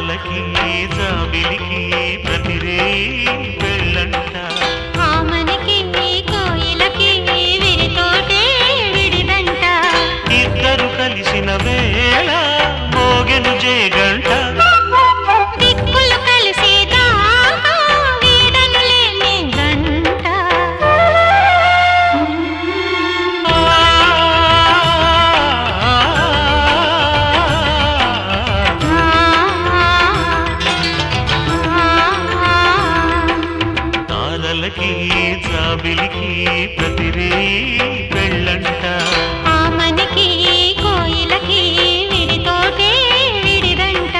తారలకి జాబిలికి ప్రతిరే పెళ్ళంట ఆమనికి కోయిలకి విరితోటే విడిదంట ఇద్దరు కలిసిన వేళ మోగెను జేగంట దిక్కులు కలిసేదాకా వీడను లేని గంట తారలకి జాబిలికి ప్రతిరే పెళ్ళంట ఆమనికి కోయిలకి విడితోటే విడిదంట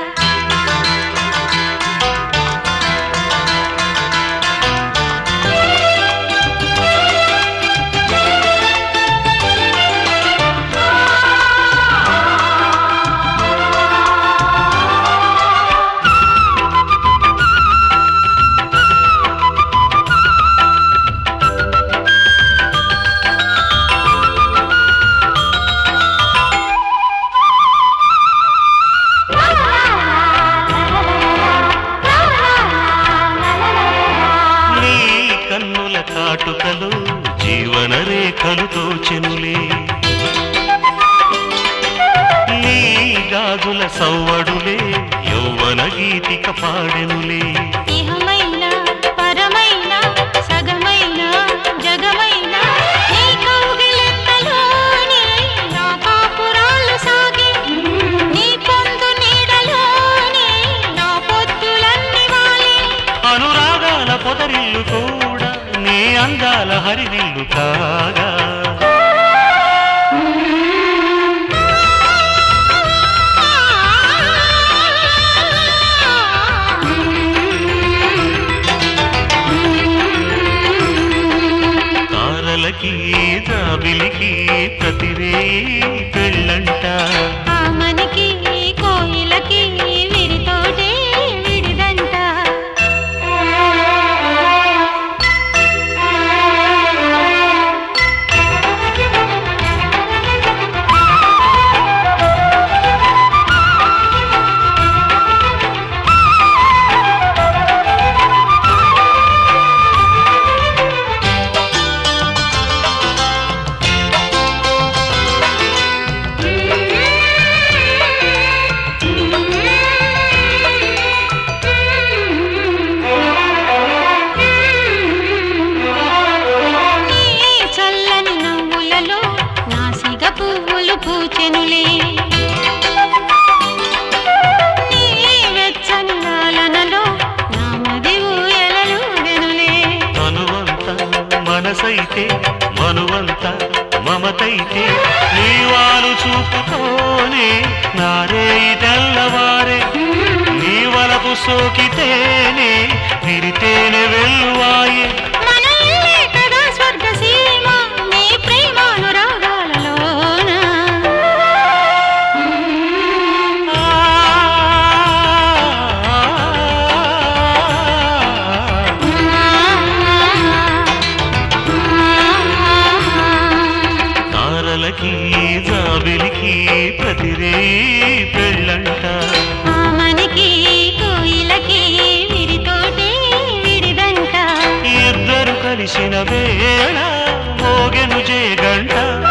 నీ కన్నుల కాటుకలు జీవన రేఖలు తోచెనులే నీ గాజుల సవ్వడులే యౌవన గీతిక పాడెనులే ఇహమైన పరమైన సగమైన జగమైన నీ కౌగిలింతలోనే నా కాపురాలు సాగే నీ పొందు నీడలోనే నా పొద్దులన్నీ వాలే అనురాగాల పొదరిల్లు కూడా నీ అందాల హరివిల్లు కాగా తారలకి జాబిలికి ప్రతిరే పెళ్ళంట ఆమనికి కోయిలకి విడితోటే విడిదంట నీ చల్లని నవ్వులలో నాసిగ పువ్వులు పూచెనులే నీ వెచ్చని లాలనలో నా మది ఊయలలుగెనులే మనువంత మనసైతే మనువంత మమతైతే నీవాలు చూపుతోనే నారే తెల్లవారే నీ వలపు సోకితేనే విరితేనే వెల్లువాయే మన ఇల్లే కదా స్వర్గ సీమ నీ ప్రేమానురాగాలలోన తారలకి జాబిలికి ప్రతిరే పెళ్ళంట ఆమనికి కోయిలకి విరితోటే విడిదంట ఇద్దరు కలిసిన వేళ మోగెను జేగంట